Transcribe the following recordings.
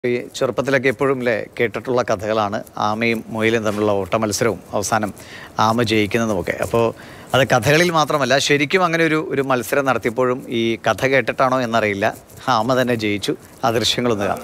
ഈ ചെറുപ്പത്തിലൊക്കെ എപ്പോഴും അല്ലേ കേട്ടിട്ടുള്ള കഥകളാണ് ആമയും മുയലും തമ്മിലുള്ള ഓട്ട മത്സരവും അവസാനം ആമ ജയിക്കുന്നതുമൊക്കെ അപ്പോൾ അത് കഥകളിൽ മാത്രമല്ല ശരിക്കും അങ്ങനെ ഒരു ഒരു മത്സരം നടത്തിയപ്പോഴും ഈ കഥ കേട്ടിട്ടാണോ എന്നറിയില്ല ആമ തന്നെ ജയിച്ചു ആ ദൃശ്യങ്ങളൊന്ന് കാണാം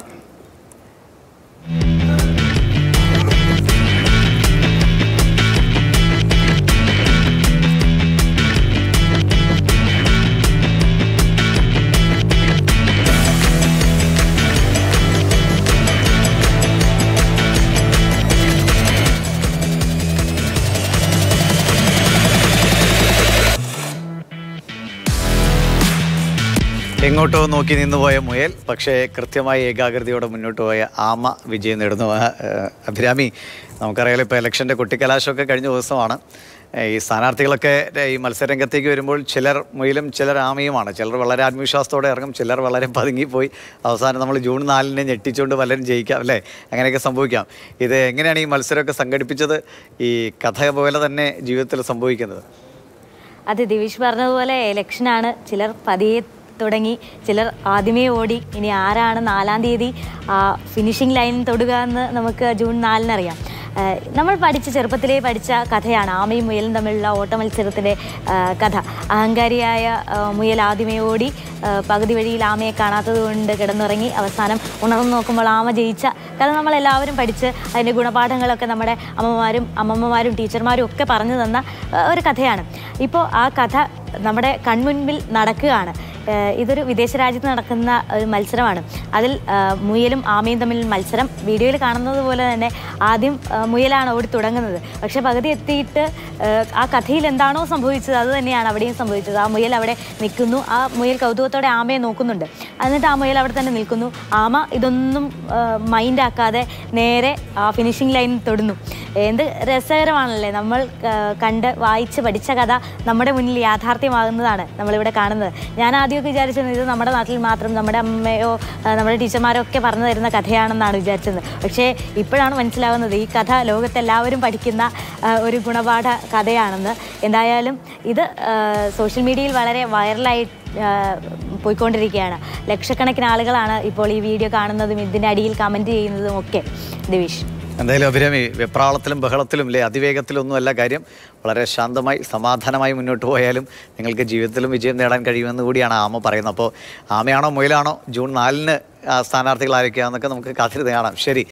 എങ്ങോട്ടോ നോക്കി നിന്നുപോയ മുയൽ പക്ഷേ കൃത്യമായി ഏകാഗ്രതയോടെ മുന്നോട്ട് പോയ ആമ വിജയം നേടുന്നു ആ, ഏഹ്, അഭിരാമി നമുക്കറിയാലോ ഇപ്പോൾ ഇലക്ഷൻ്റെ കൊട്ടിക്കലാശമൊക്കെ കഴിഞ്ഞ ദിവസമാണ് ഏഹ്, ഈ സ്ഥാനാർത്ഥികളൊക്കെ ഈ മത്സരരംഗത്തേക്ക് വരുമ്പോൾ ചിലർ മുയലും ചിലർ ആമയുമാണ് ചിലർ വളരെ ആത്മവിശ്വാസത്തോടെ ഇറങ്ങും ചിലർ വളരെ പതുങ്ങിപ്പോയി അവസാനം നമ്മൾ ജൂൺ നാലിനെ ഞെട്ടിച്ചുകൊണ്ട് പലരും ജയിക്കാം അല്ലേ അങ്ങനെയൊക്കെ സംഭവിക്കാം ഇത് എങ്ങനെയാണ് ഈ മത്സരമൊക്കെ സംഘടിപ്പിച്ചത് ഈ കഥ പോലെ തന്നെ ജീവിതത്തിൽ സംഭവിക്കുന്നത് അതെ ദിവിഷ് പറഞ്ഞതുപോലെ ഇലക്ഷനാണ് ചിലർ പതിയെ തുടങ്ങി ചിലർ ആദ്യമേ ഓടി ഇനി ആരാണ് നാലാം തീയതി ഫിനിഷിംഗ് ലൈനിൽ തൊടുക എന്ന് നമുക്ക് ജൂൺ നാലിനറിയാം ആ, നമ്മൾ പഠിച്ച ചെറുപ്പത്തിലേ പഠിച്ച കഥയാണ് ആമയും മുയലും തമ്മിലുള്ള ഓട്ട മത്സരത്തിൻ്റെ ആ, കഥ അഹങ്കാരിയായ ആ, മുയൽ ആദ്യമേ ഓടി ആ, പകുതി വഴിയിൽ ആമയെ കാണാത്തത് കൊണ്ട് കിടന്നുറങ്ങി അവസാനം ഉണർന്നു നോക്കുമ്പോൾ ആമ ജയിച്ച കഥ നമ്മളെല്ലാവരും പഠിച്ച് അതിൻ്റെ ഗുണപാഠങ്ങളൊക്കെ നമ്മുടെ അമ്മമാരും അമ്മമ്മമാരും ടീച്ചർമാരും ഒക്കെ പറഞ്ഞു തന്ന ആ, ഒരു കഥയാണ് ഇപ്പോൾ ആ കഥ നമ്മുടെ കൺമുൻപിൽ നടക്കുകയാണ് ഏഹ് ഇതൊരു വിദേശ രാജ്യത്ത് നടക്കുന്ന ഒരു മത്സരമാണ് അതിൽ ആഹ് മുയലും ആമയും തമ്മിൽ മത്സരം വീഡിയോയിൽ കാണുന്നത് പോലെ തന്നെ ആദ്യം ആഹ് മുയലാണ് ഓടി തുടങ്ങുന്നത് പക്ഷേ പകുതി എത്തിയിട്ട് ആഹ് ആ കഥയിൽ എന്താണോ സംഭവിച്ചത് അത് തന്നെയാണ് അവിടെയും സംഭവിച്ചത് ആ മുയൽ അവിടെ നിൽക്കുന്നു ആ മുയൽ കൗതുകത്തോടെ ആമയെ നോക്കുന്നുണ്ട് എന്നിട്ട് ആ മുയൽ അവിടെ തന്നെ നിൽക്കുന്നു ആമ ഇതൊന്നും മൈൻഡ് ആക്കാതെ നേരെ ആ ഫിനിഷിംഗ് ലൈനിൽ തൊടുന്നു എന്ത് രസകരമാണല്ലേ നമ്മൾ ആ, കണ്ട് വായിച്ച് പഠിച്ച കഥ നമ്മുടെ മുന്നിൽ യാഥാർത്ഥ്യമാകുന്നതാണ് നമ്മളിവിടെ കാണുന്നത് ഞാൻ ആദ്യമൊക്കെ വിചാരിച്ചത് ഇത് നമ്മുടെ നാട്ടിൽ മാത്രം നമ്മുടെ അമ്മയോ ആ, നമ്മുടെ ടീച്ചർമാരോ ഒക്കെ പറഞ്ഞു തരുന്ന കഥയാണെന്നാണ് വിചാരിച്ചത് പക്ഷേ ഇപ്പോഴാണ് മനസ്സിലാകുന്നത് ഈ കഥ ലോകത്തെല്ലാവരും പഠിക്കുന്ന ആ, ഒരു ഗുണപാഠ കഥയാണെന്ന് എന്തായാലും ഇത് ആ, സോഷ്യൽ മീഡിയയിൽ വളരെ വൈറലായി ആ, പോയിക്കൊണ്ടിരിക്കുകയാണ് ലക്ഷക്കണക്കിന് ആളുകളാണ് ഇപ്പോൾ ഈ വീഡിയോ കാണുന്നതും ഇതിൻ്റെ അടിയിൽ കമൻറ്റ് ചെയ്യുന്നതും ഒക്കെ ദിവിഷ് എന്തായാലും അഭിരാമി വെപ്രാളത്തിലും ബഹളത്തിലും അല്ലേ അതിവേഗത്തിലൊന്നും അല്ല കാര്യം വളരെ ശാന്തമായി സമാധാനമായി മുന്നോട്ട് പോയാലും നിങ്ങൾക്ക് ജീവിതത്തിലും വിജയം നേടാൻ കഴിയുമെന്ന് കൂടിയാണ് ആമ പറയുന്നത് അപ്പോൾ ആമയാണോ മുയലാണോ ജൂൺ നാലിന് ആ, സ്ഥാനാർത്ഥികൾ ആരൊക്കെയാണെന്നൊക്കെ നമുക്ക് കാത്തിരുന്ന് കാണാം ശരി